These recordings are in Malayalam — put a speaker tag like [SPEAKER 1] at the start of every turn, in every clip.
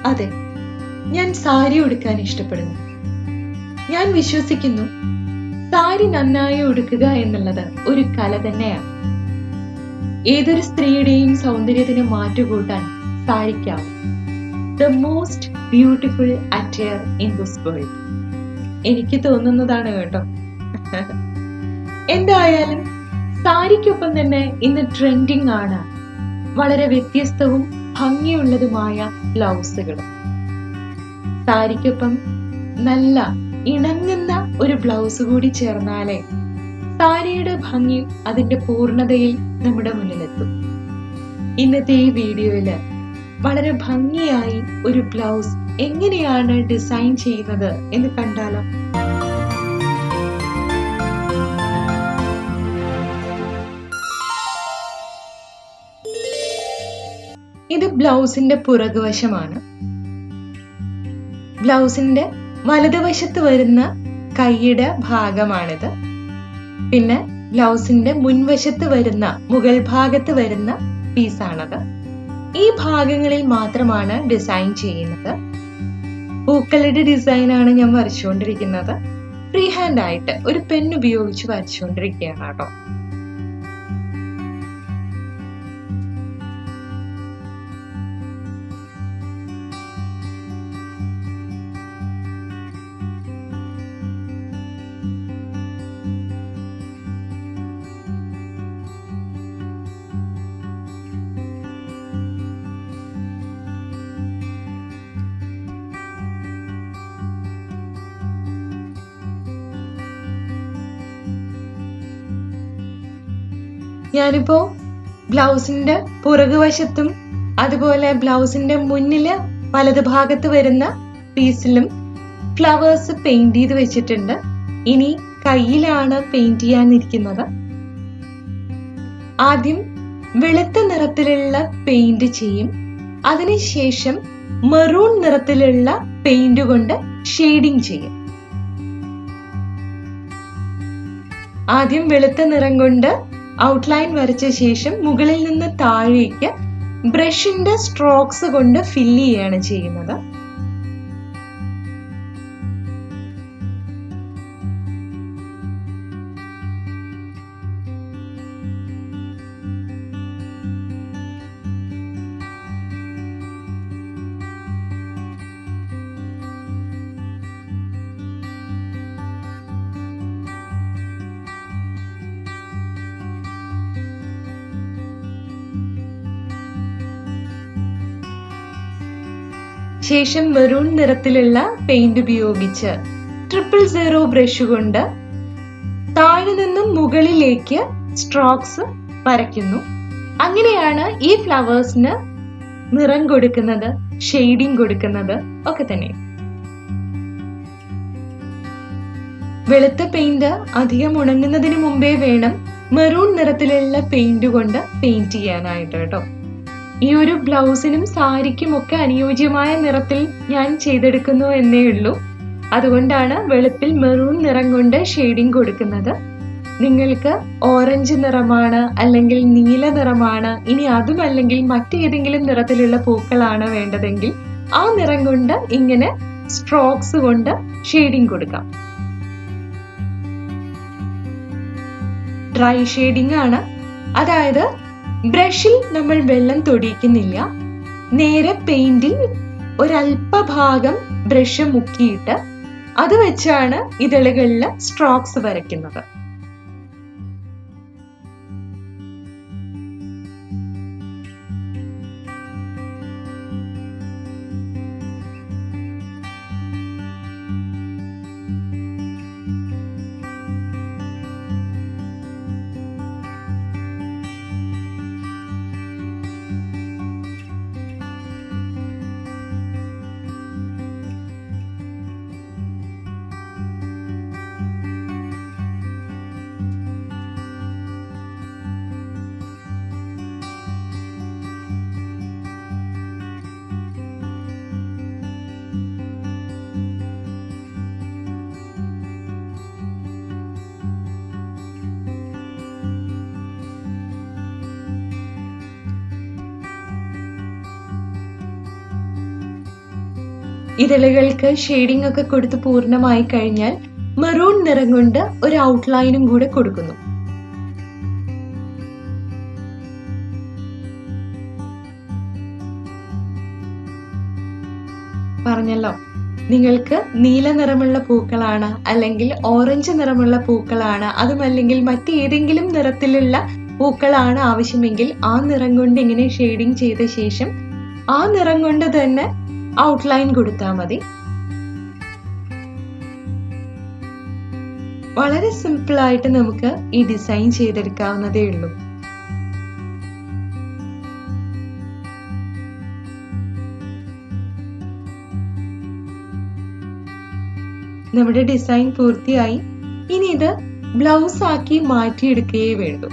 [SPEAKER 1] അതെ ഞാൻ സാരി ഉടുക്കാൻ ഇഷ്ടപ്പെടുന്നു ഞാൻ വിശ്വസിക്കുന്നു സാരി നന്നായി ഉടുക്കുക എന്നുള്ളത് ഒരു കല തന്നെയാണ് ഏതൊരു സ്ത്രീയുടെയും സൗന്ദര്യത്തിന് മാറ്റുകൂട്ടാൻ സാരിക്കാവും the most beautiful attire in this world എനിക്ക് തോന്നുന്നതാണ് കേട്ടോ എന്തായാലും സാരിക്കൊപ്പം തന്നെ ഇന്ന് ട്രെൻഡിങ് ആണ് വളരെ വ്യത്യസ്തവും ഭംഗിയുള്ളതുമായ ബ്ലൗസുകളും സാരിക്കൊപ്പം നല്ല ഇണങ്ങുന്ന ഒരു ബ്ലൗസ് കൂടി ചേർന്നാലേ സാരിയുടെ ഭംഗി അതിന്റെ പൂർണ്ണതയിൽ നമ്മുടെ മുന്നിലെത്തും ഇന്നത്തെ ഈ വീഡിയോയില് വളരെ ഭംഗിയായി ഒരു ബ്ലൗസ് എങ്ങനെയാണ് ഡിസൈൻ ചെയ്യുന്നത് എന്ന് കണ്ടാലോ ഇത് ബ്ലൗസിന്റെ പുറകുവശമാണ് ബ്ലൗസിന്റെ വലതുവശത്ത് വരുന്ന കൈയുടെ ഭാഗമാണിത് പിന്നെ ബ്ലൗസിന്റെ മുൻവശത്ത് വരുന്ന മുകൾ ഭാഗത്ത് വരുന്ന പീസാണത് ഈ ഭാഗങ്ങളിൽ മാത്രമാണ് ഡിസൈൻ ചെയ്യുന്നത് പൂക്കളുടെ ഡിസൈനാണ് ഞാൻ വരച്ചുകൊണ്ടിരിക്കുന്നത് ഫ്രീ ഹാൻഡ് ആയിട്ട് ഒരു പെൻ ഉപയോഗിച്ച് വരച്ചുകൊണ്ടിരിക്കുകയാണ് കേട്ടോ ഞാനിപ്പോ ബ്ലൗസിന്റെ പുറകുവശത്തും അതുപോലെ ബ്ലൗസിന്റെ മുന്നില് വലത് ഭാഗത്ത് വരുന്ന പീസിലും ഫ്ലവേഴ്സ് പെയിന്റ് ചെയ്ത് വെച്ചിട്ടുണ്ട് ഇനി കയ്യിലാണ് പെയിന്റ് ചെയ്യാനിരിക്കുന്നത് ആദ്യം വെളുത്ത നിറത്തിലുള്ള പെയിന്റ് ചെയ്യും അതിനുശേഷം മെറൂൺ നിറത്തിലുള്ള പെയിന്റ് കൊണ്ട് ഷെയ്ഡിങ് ചെയ്യും ആദ്യം വെളുത്ത നിറം കൊണ്ട് ഔട്ട്ലൈൻ വരച്ച ശേഷം മുകളിൽ നിന്ന് താഴേക്ക് ബ്രഷിന്റെ സ്ട്രോക്സ് കൊണ്ട് ഫില്ല് ചെയ്യാണ് ചെയ്യുന്നത് ശേഷം മെറൂൺ നിറത്തിലുള്ള പെയിന്റ് ഉപയോഗിച്ച് ട്രിപ്പിൾ സീറോ ബ്രഷ് കൊണ്ട് താഴെ നിന്നും മുകളിലേക്ക് സ്ട്രോക്സ് വരയ്ക്കുന്നു അങ്ങനെയാണ് ഈ ഫ്ലവേഴ്സിന് നിറം കൊടുക്കുന്നത് ഷെയ്ഡിങ് കൊടുക്കുന്നത് ഒക്കെ തന്നെ വെളുത്ത പെയിന്റ് അധികം ഉണങ്ങുന്നതിന് മുമ്പേ വേണം മെറൂൺ നിറത്തിലുള്ള പെയിന്റ് കൊണ്ട് പെയിന്റ് ചെയ്യാനായിട്ട് കേട്ടോ ഈ ഒരു ബ്ലൗസിനും സാരിക്കും ഒക്കെ അനുയോജ്യമായ നിറത്തിൽ ഞാൻ ചെയ്തെടുക്കുന്നു എന്നേ ഉള്ളൂ അതുകൊണ്ടാണ് വെളുപ്പിൽ മെറൂൺ നിറം കൊണ്ട് ഷെയ്ഡിങ് കൊടുക്കുന്നത് നിങ്ങൾക്ക് ഓറഞ്ച് നിറമാണ് അല്ലെങ്കിൽ നീല നിറമാണ് ഇനി അതും അല്ലെങ്കിൽ മറ്റേതെങ്കിലും നിറത്തിലുള്ള പൂക്കളാണ് വേണ്ടതെങ്കിൽ ആ നിറം കൊണ്ട് ഇങ്ങനെ സ്ട്രോക്സ് കൊണ്ട് ഷെയ്ഡിങ് കൊടുക്കാം ഡ്രൈ ഷെയ്ഡിംഗ് ആണ് അതായത് ബ്രഷിൽ നമ്മൾ വെള്ളം തൊടിയിക്കുന്നില്ല നേരെ പെയിന്റിൽ ഒരല്പഭാഗം ബ്രഷ് മുക്കിയിട്ട് അത് വെച്ചാണ് ഇതളുകളിൽ സ്ട്രോക്സ് വരയ്ക്കുന്നത് ഇതളുകൾക്ക് ഷെയ്ഡിംഗ് ഒക്കെ കൊടുത്ത് പൂർണ്ണമായി കഴിഞ്ഞാൽ മെറൂൺ നിറം കൊണ്ട് ഒരു ഔട്ട്ലൈനും കൂടെ കൊടുക്കുന്നു പറഞ്ഞല്ലോ നിങ്ങൾക്ക് നീല നിറമുള്ള പൂക്കളാണ് അല്ലെങ്കിൽ ഓറഞ്ച് നിറമുള്ള പൂക്കളാണ് അതുമല്ലെങ്കിൽ മറ്റേതെങ്കിലും നിറത്തിലുള്ള പൂക്കളാണ് ആവശ്യമെങ്കിൽ ആ നിറം കൊണ്ട് ഇങ്ങനെ ഷെയ്ഡിങ് ചെയ്ത ശേഷം ആ നിറം കൊണ്ട് തന്നെ ഔട്ട്ലൈൻ കൊടുത്താൽ മതി വളരെ സിമ്പിൾ ആയിട്ട് നമുക്ക് ഈ ഡിസൈൻ ചെയ്തെടുക്കാവുന്നതേ ഉള്ളൂ നമ്മുടെ ഡിസൈൻ പൂർത്തിയായി ഇനി ഇത് ബ്ലൗസ് ആക്കി മാറ്റിയെടുക്കുകയേ വേണ്ടൂ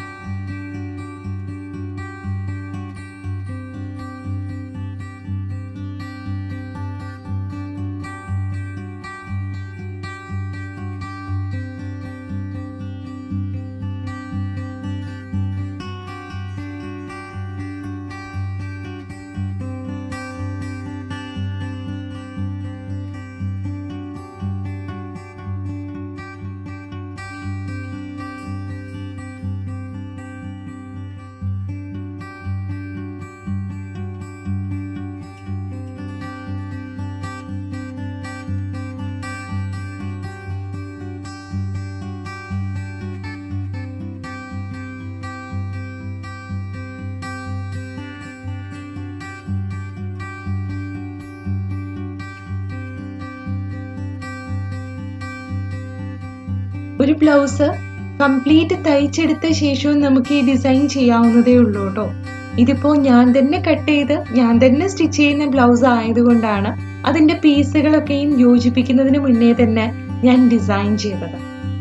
[SPEAKER 1] ഒരു ബ്ലൗസ് കംപ്ലീറ്റ് തയ്ച്ചെടുത്ത ശേഷവും നമുക്ക് ഈ ഡിസൈൻ ചെയ്യാവുന്നതേ ഉള്ളൂ കേട്ടോ ഇതിപ്പോ ഞാൻ തന്നെ കട്ട് ചെയ്ത് ഞാൻ തന്നെ സ്റ്റിച്ച് ചെയ്യുന്ന ബ്ലൗസ് ആയതുകൊണ്ടാണ് അതിന്റെ പീസുകളൊക്കെയും യോജിപ്പിക്കുന്നതിന് മുന്നേ തന്നെ ഞാൻ ഡിസൈൻ ചെയ്തത്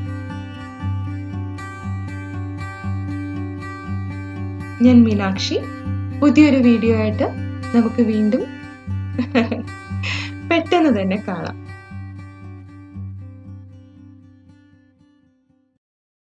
[SPEAKER 1] ഞാൻ മീനാക്ഷി പുതിയൊരു വീഡിയോ ആയിട്ട് നമുക്ക് വീണ്ടും പെട്ടെന്ന് തന്നെ കാണാം